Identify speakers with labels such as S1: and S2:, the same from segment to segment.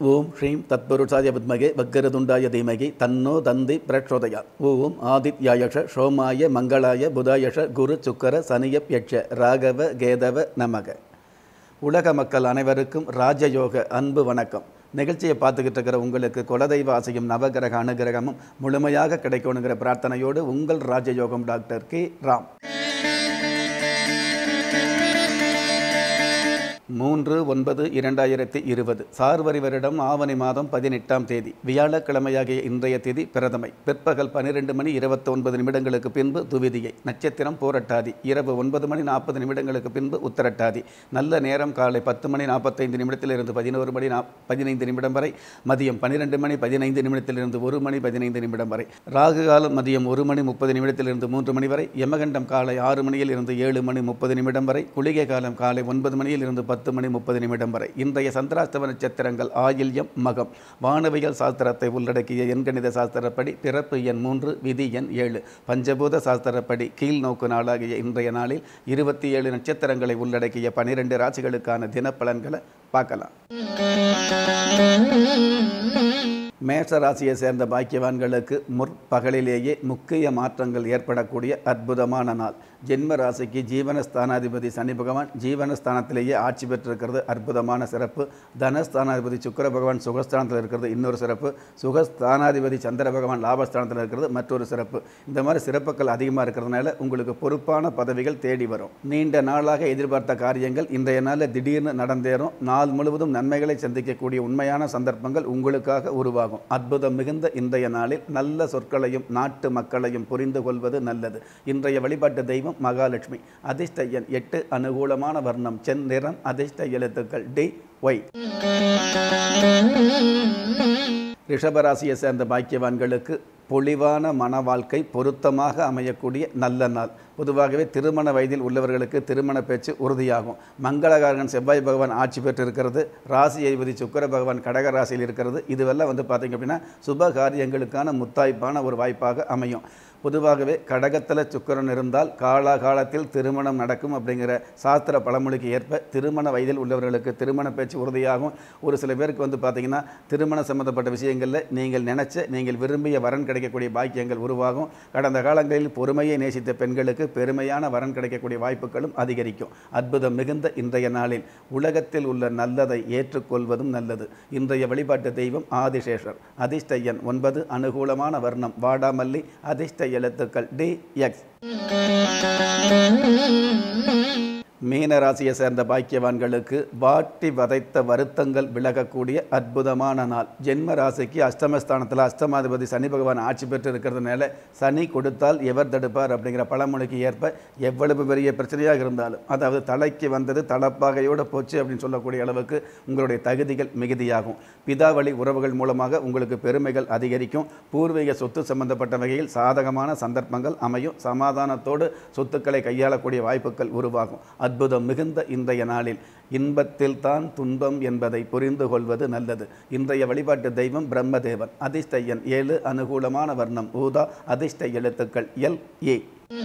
S1: ஓம் ஸ்ரீம் தத்புருஷாய வித்மகே வக்கரதுண்டாய தீமகி தன்னோ தந்தி பிரச்சோதயா ஓம் ஆதித்யாயஷ சோமாய மங்களாய புதாயஷ குரு சுக்கர சனியப் யட்ச ராகவ கேதவ நமக உலக மக்கள் அனைவருக்கும் ராஜயோக அன்பு வணக்கம் நிகழ்ச்சியை பார்த்துக்கிட்டு இருக்கிற உங்களுக்கு குலதெய்வ ஆசையும் நவகிரக அனுகிரகமும் முழுமையாக கிடைக்கணுங்கிற பிரார்த்தனையோடு உங்கள் ராஜயோகம் டாக்டர் கே ராம் மூன்று ஒன்பது இரண்டாயிரத்தி இருபது சார்வரி வருடம் ஆவணி மாதம் பதினெட்டாம் தேதி வியாழக்கிழமையாகிய இன்றைய தேதி பிரதமை பிற்பகல் பன்னிரெண்டு மணி இருபத்தி ஒன்பது நிமிடங்களுக்கு பின்பு துவிதியை நட்சத்திரம் போரட்டாதி இரவு ஒன்பது மணி நாற்பது நிமிடங்களுக்கு பின்பு உத்தரட்டாதி நல்ல நேரம் காலை பத்து மணி நாற்பத்தைந்து நிமிடத்திலிருந்து பதினோரு மணி நா பதினைந்து நிமிடம் வரை மதியம் பன்னிரெண்டு மணி பதினைந்து நிமிடத்திலிருந்து ஒரு மணி பதினைந்து நிமிடம் வரை ராகு காலம் மதியம் ஒரு மணி முப்பது நிமிடத்திலிருந்து மூன்று மணி வரை யமகண்டம் காலை ஆறு மணியில் இருந்து ஏழு மணி முப்பது நிமிடம் வரை குளிகை காலம் காலை ஒன்பது மணியில் இருந்து பத்து மணி முப்பது நிமிடம் வரை இன்றைய சந்திராஷ்டம நட்சத்திரங்கள் ஆயில்யம் மகம் வானவியல் சாஸ்திரத்தை உள்ளடக்கிய எண்கணித சாஸ்திரப்படி பிறப்பு எண் மூன்று விதி எண் ஏழு பஞ்சபூத சாஸ்திரப்படி கீழ் நோக்கு நாளாகிய இன்றைய நாளில் இருபத்தி ஏழு நட்சத்திரங்களை உள்ளடக்கிய பனிரெண்டு ராசிகளுக்கான தினப்பலன்களை பார்க்கலாம் மேஷ ராசியை சேர்ந்த பாக்கியவான்களுக்கு முற்பகலிலேயே முக்கிய மாற்றங்கள் ஏற்படக்கூடிய அற்புதமான நாள் ஜென்ம ராசிக்கு ஜீவனஸ்தானாதிபதி சனி பகவான் ஜீவனஸ்தானத்திலேயே ஆட்சி பெற்றிருக்கிறது அற்புதமான சிறப்பு தனஸ்தானாதிபதி சுக்கர பகவான் சுகஸ்தானத்தில் இருக்கிறது இன்னொரு சிறப்பு சுகஸ்தானாதிபதி சந்திர பகவான் லாபஸ்தானத்தில் இருக்கிறது மற்றொரு சிறப்பு இந்த மாதிரி சிறப்புகள் அதிகமாக இருக்கிறதுனால உங்களுக்கு பொறுப்பான பதவிகள் தேடி வரும் நீண்ட நாளாக எதிர்பார்த்த காரியங்கள் இன்றைய நாளில் திடீர்னு நடந்தேறும் நாள் முழுவதும் நன்மைகளை சந்திக்கக்கூடிய உண்மையான சந்தர்ப்பங்கள் உங்களுக்காக உருவாகும் அற்புதம் மிகுந்த இன்றைய நாளில் நல்ல சொற்களையும் நாட்டு மக்களையும் புரிந்து கொள்வது நல்லது இன்றைய வழிபாட்டு தெய்வம் மகாலட்சுமி அதிர்ஷ்ட எண் எட்டு அனுகூலமான வர்ணம் சென் நிறம் அதிர்ஷ்ட எழுத்துக்கள் டி ஒய் ரிஷபராசியை சேர்ந்த பாக்கியவான்களுக்கு பொலிவான மன வாழ்க்கை பொருத்தமாக அமையக்கூடிய நல்ல நாள் பொதுவாகவே திருமண வயதில் உள்ளவர்களுக்கு திருமண பேச்சு உறுதியாகும் மங்களகாரகன் செவ்வாய் பகவான் ஆட்சி பெற்று இருக்கிறது ராசி அதிபதி சுக்கர பகவான் கடக ராசியில் இருக்கிறது இதுவெல்லாம் வந்து பார்த்திங்க அப்படின்னா சுப காரியங்களுக்கான முத்தாய்ப்பான ஒரு வாய்ப்பாக அமையும் பொதுவாகவே கடகத்தில் சுக்கரன் இருந்தால் காலாகாலத்தில் திருமணம் நடக்கும் அப்படிங்கிற சாஸ்திர பழமொழிக்கு ஏற்ப திருமண வயதில் உள்ளவர்களுக்கு திருமண பேச்சு உறுதியாகும் ஒரு சில பேருக்கு வந்து பார்த்திங்கன்னா திருமணம் சம்மந்தப்பட்ட விஷயங்களில் நீங்கள் நினச்ச நீங்கள் விரும்பிய வரன் கிடைக்கக்கூடிய பாக்கியங்கள் உருவாகும் கடந்த காலங்களில் பொறுமையை நேசித்த பெண்களுக்கு பெருமையான வரன் கிடைக்கக்கூடிய வாய்ப்புகளும் அதிகரிக்கும் அற்புதம் மிகுந்த இன்றைய நாளில் உலகத்தில் உள்ள நல்லதை ஏற்றுக்கொள்வதும் நல்லது இன்றைய வழிபாட்டு தெய்வம் ஆதிசேஷர் அதிர்ஷ்ட எண் ஒன்பது அனுகூலமான வர்ணம் வாடாமல்லி அதிர்ஷ்ட எழுத்துக்கள் டி எக்ஸ் மீன ராசியை சேர்ந்த பாக்கியவான்களுக்கு வாட்டி வதைத்த வருத்தங்கள் விலகக்கூடிய அற்புதமான நாள் ஜென்ம ராசிக்கு அஷ்டமஸ்தானத்தில் அஷ்டமாதிபதி சனி பகவான் ஆட்சி பெற்று இருக்கிறதுனால சனி கொடுத்தால் எவர் தடுப்பார் அப்படிங்கிற பழமொழிக்கு ஏற்ப எவ்வளவு பெரிய பிரச்சனையாக இருந்தாலும் அதாவது தலைக்கு வந்தது தலப்பாகையோடு போச்சு அப்படின்னு சொல்லக்கூடிய அளவுக்கு உங்களுடைய தகுதிகள் மிகுதியாகும் பிதாவளி உறவுகள் மூலமாக உங்களுக்கு பெருமைகள் அதிகரிக்கும் பூர்வீக சொத்து சம்பந்தப்பட்ட வகையில் சாதகமான சந்தர்ப்பங்கள் அமையும் சமாதானத்தோடு சொத்துக்களை கையாளக்கூடிய வாய்ப்புகள் உருவாகும் அற்புதம் மிகுந்த இன்றைய நாளில் இன்பத்தில் தான் துன்பம் என்பதை புரிந்து கொள்வது நல்லது இன்றைய வழிபாட்டு தெய்வம் பிரம்மதேவன் அதிர்ஷ்ட எண் ஏழு அனுகூலமான வர்ணம் ஊதா அதிர்ஷ்ட எழுத்துக்கள் எல் ஏ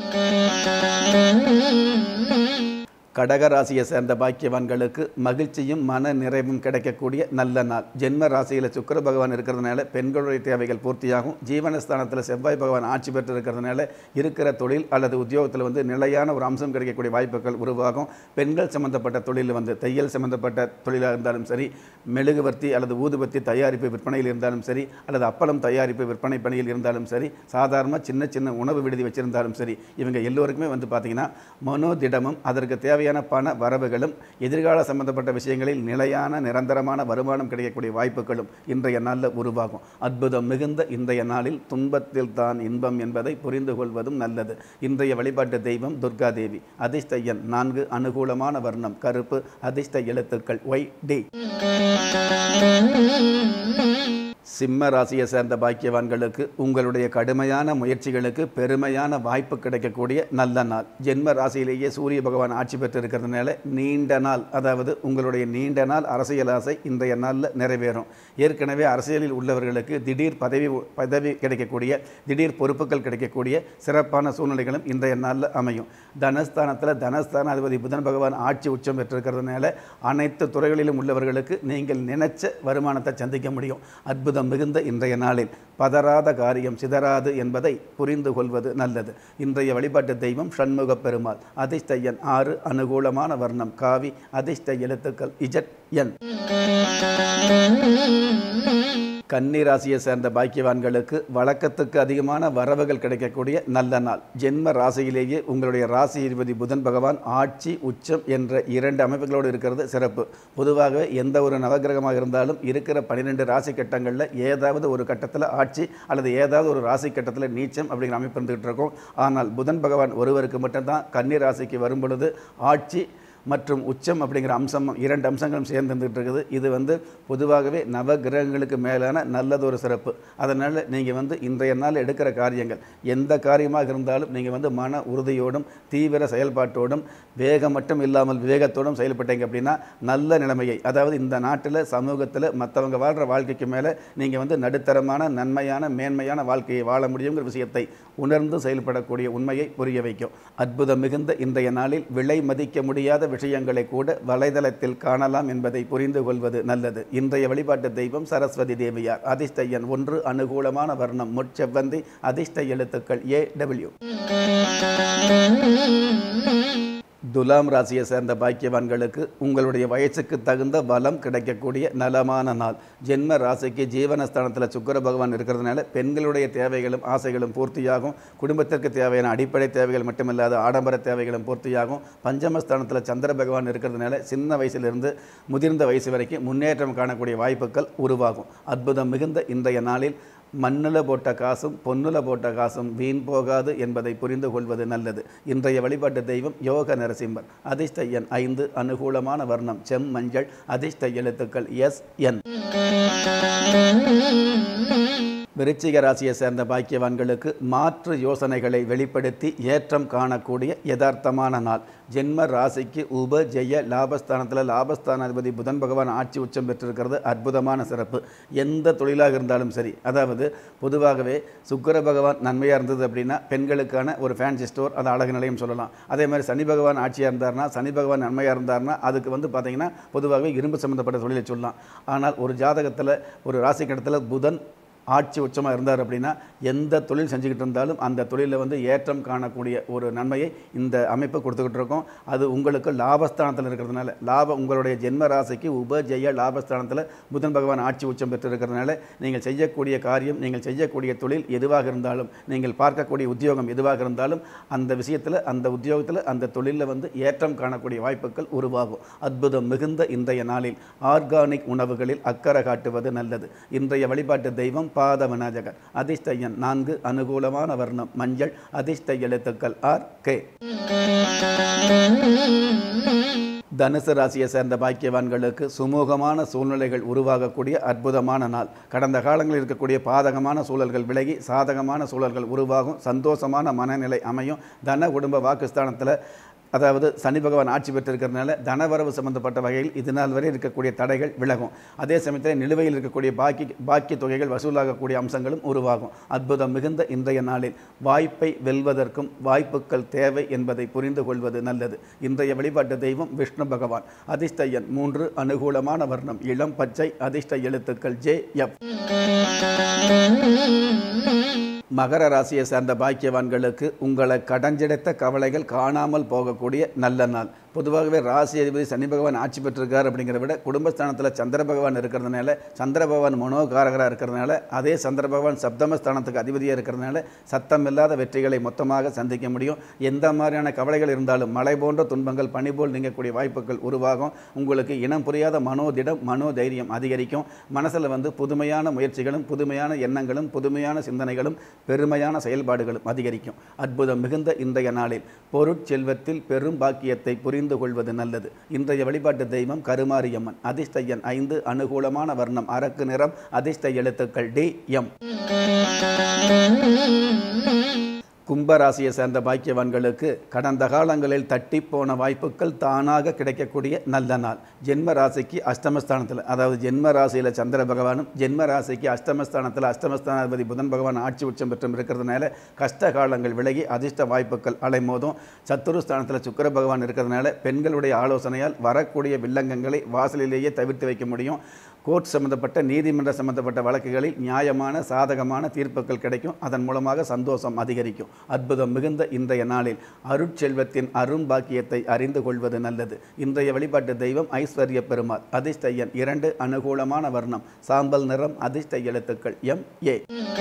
S1: கடகராசியை சேர்ந்த பாக்கியவான்களுக்கு மகிழ்ச்சியும் மன நிறைவும் கிடைக்கக்கூடிய நல்ல நாள் ஜென்ம ராசியில் சுக்கர பகவான் இருக்கிறதுனால பெண்களுடைய தேவைகள் பூர்த்தியாகும் ஜீவனஸ்தானத்தில் செவ்வாய் பகவான் ஆட்சி பெற்று இருக்கிறதுனால இருக்கிற தொழில் அல்லது உத்தியோகத்தில் வந்து நிலையான ஒரு அம்சம் கிடைக்கக்கூடிய வாய்ப்புகள் உருவாகும் பெண்கள் சம்பந்தப்பட்ட தொழில் வந்து தையல் சம்பந்தப்பட்ட தொழிலாக இருந்தாலும் சரி மெழுகுவர்த்தி அல்லது ஊதுபத்தி தயாரிப்பு விற்பனையில் இருந்தாலும் சரி அல்லது அப்பளம் தயாரிப்பு விற்பனை பணியில் இருந்தாலும் சரி சாதாரண சின்ன சின்ன உணவு விடுதி வச்சிருந்தாலும் சரி இவங்க எல்லோருக்குமே வந்து பார்த்திங்கன்னா மனோதிடமும் அதற்கு தேவையான பண வரவுகளும் எதிர்கால சம்பந்தப்பட்ட விஷயங்களில் நிலையான நிரந்தரமான வருமானம் கிடைக்கக்கூடிய வாய்ப்புகளும் இன்றைய நாளில் உருவாகும் அற்புதம் மிகுந்த இன்றைய நாளில் துன்பத்தில் தான் இன்பம் என்பதை புரிந்து கொள்வதும் நல்லது இன்றைய வழிபாட்டு தெய்வம் துர்கா தேவி அதிர்ஷ்ட எண் நான்கு அனுகூலமான வர்ணம் கருப்பு அதிர்ஷ்ட எழுத்துக்கள் ஒய் டி சிம்ம ராசியை சேர்ந்த பாக்கியவான்களுக்கு உங்களுடைய கடுமையான முயற்சிகளுக்கு பெருமையான வாய்ப்பு கிடைக்கக்கூடிய நல்ல நாள் ஜென்ம ராசியிலேயே சூரிய பகவான் ஆட்சி பெற்று இருக்கிறதுனால நீண்ட நாள் அதாவது உங்களுடைய நீண்ட நாள் அரசியல் ஆசை இன்றைய நாளில் நிறைவேறும் ஏற்கனவே அரசியலில் உள்ளவர்களுக்கு திடீர் பதவி பதவி கிடைக்கக்கூடிய திடீர் பொறுப்புகள் கிடைக்கக்கூடிய சிறப்பான சூழ்நிலைகளும் இன்றைய நாளில் அமையும் தனஸ்தானத்தில் தனஸ்தான அதிபதி புதன் பகவான் ஆட்சி உச்சம் பெற்றிருக்கிறதுனால அனைத்து துறைகளிலும் உள்ளவர்களுக்கு நீங்கள் நினைச்ச வருமானத்தை சந்திக்க முடியும் அற்புதம் மிகுந்த இன்றைய நாளில் பதறாத காரியம் சிதறாது என்பதை புரிந்து கொள்வது நல்லது இன்றைய வழிபாட்டு தெய்வம் சண்முக பெருமாள் அதிர்ஷ்ட எண் ஆறு அனுகூலமான வர்ணம் காவி அதிர்ஷ்ட எழுத்துக்கள் இஜட் என் கன்னி ராசியை சேர்ந்த பாக்கியவான்களுக்கு வழக்கத்துக்கு அதிகமான வரவுகள் கிடைக்கக்கூடிய நல்ல நாள் ஜென்ம ராசியிலேயே உங்களுடைய ராசி அதிபதி புதன் பகவான் ஆட்சி உச்சம் என்ற இரண்டு அமைப்புகளோடு இருக்கிறது சிறப்பு பொதுவாகவே எந்த ஒரு நவகிரகமாக இருந்தாலும் இருக்கிற பன்னிரெண்டு ராசி கட்டங்களில் ஏதாவது ஒரு கட்டத்தில் ஆட்சி அல்லது ஏதாவது ஒரு ராசி கட்டத்தில் நீச்சம் அப்படிங்கிற அமைப்பு இருந்துகிட்டு இருக்கும் ஆனால் புதன் பகவான் ஒருவருக்கு மட்டும்தான் கன்னி ராசிக்கு வரும் பொழுது ஆட்சி மற்றும் உச்சம் அப்படிங்கிற அம்சம் இரண்டு அம்சங்களும் சேர்ந்து இருந்துகிட்டு இருக்குது இது வந்து பொதுவாகவே நவ கிரகங்களுக்கு மேலான நல்லதொரு சிறப்பு அதனால் நீங்கள் வந்து இன்றைய நாள் எடுக்கிற காரியங்கள் எந்த காரியமாக இருந்தாலும் நீங்கள் வந்து மன உறுதியோடும் தீவிர செயல்பாட்டோடும் வேகம் மட்டும் இல்லாமல் விவேகத்தோடும் செயல்பட்டீங்க அப்படின்னா நல்ல நிலைமையை அதாவது இந்த நாட்டில் சமூகத்தில் மற்றவங்க வாழ்கிற வாழ்க்கைக்கு மேலே நீங்கள் வந்து நடுத்தரமான நன்மையான மேன்மையான வாழ்க்கையை வாழ முடியுங்கிற விஷயத்தை உணர்ந்து செயல்படக்கூடிய உண்மையை புரிய வைக்கும் அற்புதம் மிகுந்த இன்றைய நாளில் விலை மதிக்க முடியாத விஷயங்களை கூட வலைதளத்தில் காணலாம் என்பதை புரிந்து கொள்வது நல்லது இன்றைய வழிபாட்டு தெய்வம் சரஸ்வதி தேவியார் அதிர்ஷ்ட எண் ஒன்று அனுகூலமான வர்ணம் முட்செவ்வந்தி அதிர்ஷ்ட எழுத்துக்கள் ஏ டபிள்யூ துலாம் ராசியை சேர்ந்த பாக்கியவான்களுக்கு உங்களுடைய வயசுக்கு தகுந்த பலம் கிடைக்கக்கூடிய நலமான நாள் ஜென்ம ராசிக்கு ஜீவனஸ்தானத்தில் சுக்கர பகவான் இருக்கிறதுனால பெண்களுடைய தேவைகளும் ஆசைகளும் பூர்த்தியாகும் குடும்பத்திற்கு தேவையான அடிப்படை தேவைகள் மட்டுமில்லாத ஆடம்பர தேவைகளும் பூர்த்தியாகும் பஞ்சமஸ்தானத்தில் சந்திர பகவான் இருக்கிறதுனால சின்ன வயசிலிருந்து முதிர்ந்த வயசு வரைக்கும் முன்னேற்றம் காணக்கூடிய வாய்ப்புகள் உருவாகும் அற்புதம் மிகுந்த இன்றைய நாளில் மண்ணில் போட்ட காசும் பொன்னில் போட்ட காசும் வீண் போகாது என்பதை புரிந்து கொள்வது நல்லது இன்றைய வழிபாட்டு தெய்வம் யோக நரசிம்மர் அதிர்ஷ்ட எண் ஐந்து அனுகூலமான வர்ணம் செம் மஞ்சள் அதிர்ஷ்ட எழுத்துக்கள் எஸ் என் விருச்சிக ராசியை சேர்ந்த பாக்கியவான்களுக்கு மாற்று யோசனைகளை வெளிப்படுத்தி ஏற்றம் காணக்கூடிய யதார்த்தமான நாள் ஜென்ம ராசிக்கு உப ஜெய லாபஸ்தானத்தில் லாபஸ்தானாதிபதி புதன் பகவான் ஆட்சி உச்சம் பெற்றிருக்கிறது அற்புதமான சிறப்பு எந்த தொழிலாக இருந்தாலும் சரி அதாவது பொதுவாகவே சுக்கர பகவான் நன்மையாக இருந்தது அப்படின்னா பெண்களுக்கான ஒரு ஃபேன்சி ஸ்டோர் அது அழகு நிலையம் சொல்லலாம் அதே மாதிரி சனி பகவான் ஆட்சியாக இருந்தார்னா சனி பகவான் நன்மையாக இருந்தார்னா அதுக்கு வந்து பார்த்திங்கன்னா பொதுவாகவே இரும்பு சம்மந்தப்பட்ட தொழிலை சொல்லலாம் ஆனால் ஒரு ஜாதகத்தில் ஒரு ராசி கட்டத்தில் புதன் ஆட்சி உச்சமாக இருந்தார் அப்படின்னா எந்த தொழில் செஞ்சுக்கிட்டு இருந்தாலும் அந்த தொழிலில் வந்து ஏற்றம் காணக்கூடிய ஒரு நன்மையை இந்த அமைப்பு கொடுத்துக்கிட்டு இருக்கோம் அது உங்களுக்கு லாபஸ்தானத்தில் இருக்கிறதுனால லாபம் உங்களுடைய ஜென்ம ராசிக்கு உப ஜெய லாபஸ்தானத்தில் புதன் பகவான் ஆட்சி உச்சம் பெற்று இருக்கிறதுனால நீங்கள் செய்யக்கூடிய காரியம் நீங்கள் செய்யக்கூடிய தொழில் எதுவாக இருந்தாலும் நீங்கள் பார்க்கக்கூடிய உத்தியோகம் எதுவாக இருந்தாலும் அந்த விஷயத்தில் அந்த உத்தியோகத்தில் அந்த தொழிலில் வந்து ஏற்றம் காணக்கூடிய வாய்ப்புகள் உருவாகும் அற்புதம் மிகுந்த இன்றைய நாளில் ஆர்கானிக் உணவுகளில் அக்கறை காட்டுவது நல்லது இன்றைய வழிபாட்டு தெய்வம் பாத விநாயகர் அதிர்ஷ்ட எண் நான்கு அனுகூலமான வர்ணம் மஞ்சள் அதிர்ஷ்ட எழுத்துக்கள் ஆர் கே தனுசு ராசியை சேர்ந்த பாக்கியவான்களுக்கு சுமூகமான சூழ்நிலைகள் உருவாகக்கூடிய அற்புதமான நாள் கடந்த காலங்களில் இருக்கக்கூடிய பாதகமான சூழல்கள் விலகி சாதகமான சூழல்கள் உருவாகும் சந்தோஷமான மனநிலை அமையும் தன குடும்ப வாக்குஸ்தானத்தில் அதாவது சனி பகவான் ஆட்சி பெற்றிருக்கிறதுனால தனவரவு சம்பந்தப்பட்ட வகையில் இது நாள் வரை இருக்கக்கூடிய தடைகள் விலகும் அதே சமயத்தில் நிலுவையில் இருக்கக்கூடிய பாக்கி பாக்கிய தொகைகள் வசூலாகக்கூடிய அம்சங்களும் உருவாகும் அற்புதம் மிகுந்த இன்றைய நாளில் வாய்ப்பை வெல்வதற்கும் வாய்ப்புகள் தேவை என்பதை புரிந்து கொள்வது நல்லது இன்றைய வழிபாட்டு தெய்வம் விஷ்ணு பகவான் அதிர்ஷ்ட எண் மூன்று அனுகூலமான வர்ணம் இளம் பச்சை அதிர்ஷ்ட எழுத்துக்கள் ஜே எஃப் மகர ராசியை சேர்ந்த பாக்கியவான்களுக்கு உங்களை கடஞ்செடுத்த கவலைகள் காணாமல் போகக்கூடிய நல்ல நாள் பொதுவாகவே ராசி அதிபதி சனி பகவான் ஆட்சி பெற்றிருக்கார் அப்படிங்கிறத விட குடும்பஸ்தானத்தில் சந்திர பகவான் இருக்கிறதுனால சந்திர பகவான் மனோகாரகராக இருக்கிறதுனால அதே சந்திர பகவான் சப்தமஸ்தானத்துக்கு அதிபதியாக இருக்கிறதுனால சத்தமில்லாத வெற்றிகளை மொத்தமாக சந்திக்க முடியும் எந்த மாதிரியான கவலைகள் இருந்தாலும் மழை போன்ற துன்பங்கள் பனி போல் நீங்கக்கூடிய வாய்ப்புகள் உருவாகும் உங்களுக்கு இனம் புரியாத மனோதிடம் மனோ தைரியம் அதிகரிக்கும் மனசில் வந்து புதுமையான முயற்சிகளும் புதுமையான எண்ணங்களும் புதுமையான சிந்தனைகளும் பெருமையான செயல்பாடுகளும் அதிகரிக்கும் அற்புதம் மிகுந்த இன்றைய நாளில் பொருட்செல்வத்தில் பெரும் பாக்கியத்தை புரிந்து பகிர்ந்து கொள்வது நல்லது இன்றைய வழிபாட்டு தெய்வம் கருமாரியம்மன் அதிர்ஷ்ட எண் ஐந்து அனுகூலமான வர்ணம் அரக்கு நிறம் அதிர்ஷ்ட எழுத்துக்கள் டி எம் கும்பராசியை சேர்ந்த பாக்கியவான்களுக்கு கடந்த காலங்களில் தட்டி போன வாய்ப்புகள் தானாக கிடைக்கக்கூடிய நல்ல நாள் ஜென்ம ராசிக்கு அஷ்டமஸ்தானத்தில் அதாவது ஜென்ம ராசியில் சந்திர பகவானும் ஜென்ம ராசிக்கு அஷ்டமஸ்தானத்தில் அஷ்டமஸ்தானாதிபதி புதன் பகவான் ஆட்சி உச்சம் பெற்றும் இருக்கிறதுனால கஷ்ட காலங்கள் விலகி அதிர்ஷ்ட வாய்ப்புகள் அலைமோதும் சத்துருஸ்தானத்தில் சுக்கிர பகவான் இருக்கிறதுனால பெண்களுடைய ஆலோசனையால் வரக்கூடிய வில்லங்கங்களை வாசலிலேயே தவிர்த்து வைக்க முடியும் கோர்ட் சம்பந்தப்பட்ட நீதிமன்ற சம்பந்தப்பட்ட வழக்குகளில் நியாயமான சாதகமான தீர்ப்புகள் கிடைக்கும் அதன் மூலமாக சந்தோஷம் அதிகரிக்கும் அற்புதம் மிகுந்த இன்றைய நாளில் அருட்செல்வத்தின் அரும்பாக்கியத்தை அறிந்து கொள்வது நல்லது இன்றைய வழிபாட்டு தெய்வம் ஐஸ்வர்ய பெருமாள் அதிர்ஷ்ட எண் இரண்டு அனுகூலமான வர்ணம் சாம்பல் நிறம் அதிர்ஷ்ட எழுத்துக்கள் எம் ஏ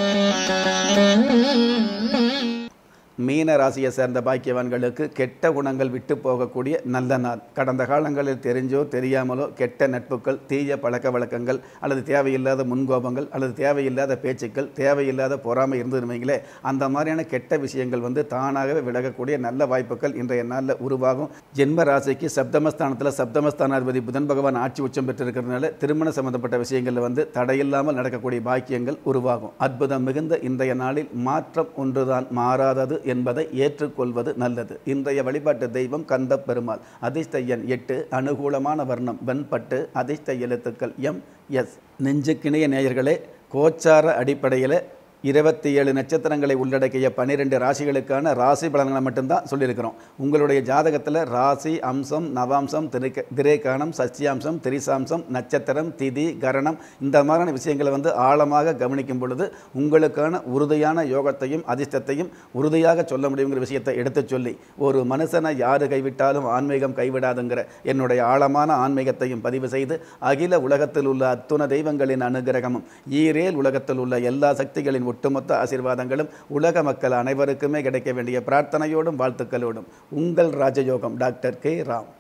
S1: மீன ராசியை சேர்ந்த பாக்கியவான்களுக்கு கெட்ட குணங்கள் விட்டு போகக்கூடிய நல்ல நாள் கடந்த காலங்களில் தெரிஞ்சோ தெரியாமலோ கெட்ட நட்புகள் தீய பழக்க வழக்கங்கள் அல்லது தேவையில்லாத முன்கோபங்கள் அல்லது தேவையில்லாத பேச்சுக்கள் தேவையில்லாத பொறாமை இருந்துருவீங்களே அந்த மாதிரியான கெட்ட விஷயங்கள் வந்து தானாகவே விலகக்கூடிய நல்ல வாய்ப்புகள் இன்றைய நாளில் உருவாகும் ஜென்ம ராசிக்கு சப்தமஸ்தானத்தில் சப்தமஸ்தானாதிபதி புதன் பகவான் ஆட்சி உச்சம் பெற்றிருக்கிறதுனால திருமண சம்பந்தப்பட்ட விஷயங்களில் வந்து தடையில்லாமல் நடக்கக்கூடிய பாக்கியங்கள் உருவாகும் அற்புதம் மிகுந்த இன்றைய நாளில் மாற்றம் ஒன்றுதான் மாறாதது என்பதை ஏற்றுக்கொள்வது நல்லது இன்றைய வழிபாட்டு தெய்வம் கந்த பெருமாள் அதிர்ஷ்ட எண் எட்டு அனுகூலமான வர்ணம் வெண்பட்டு அதிர்ஷ்ட எழுத்துக்கள் எம் எஸ் நெஞ்சுக்கிணைய நேயர்களே கோச்சார அடிப்படையில் இருபத்தி ஏழு நட்சத்திரங்களை உள்ளடக்கிய பன்னிரெண்டு ராசிகளுக்கான ராசி பலன்களை மட்டும்தான் சொல்லியிருக்கிறோம் உங்களுடைய ஜாதகத்தில் ராசி அம்சம் நவாம்சம் திரிக்க திரேகானம் சஷ்டியாம்சம் திரிசாம்சம் நட்சத்திரம் திதி கரணம் இந்த மாதிரியான விஷயங்களை வந்து ஆழமாக கவனிக்கும் பொழுது உங்களுக்கான உறுதியான யோகத்தையும் அதிர்ஷ்டத்தையும் உறுதியாக சொல்ல முடியுங்கிற விஷயத்தை எடுத்துச் சொல்லி ஒரு மனுஷனை யாரு கைவிட்டாலும் ஆன்மீகம் கைவிடாதுங்கிற என்னுடைய ஆழமான ஆன்மீகத்தையும் பதிவு செய்து அகில உலகத்தில் உள்ள அத்துண தெய்வங்களின் அனுகிரகமும் ஈரேல் உலகத்தில் உள்ள எல்லா சக்திகளின் ஒட்டுமொத்த ஆசீர்வாதங்களும் உலக மக்கள் அனைவருக்குமே கிடைக்க வேண்டிய பிரார்த்தனையோடும் வாழ்த்துக்களோடும் உங்கள் ராஜயோகம் டாக்டர் கே ராம்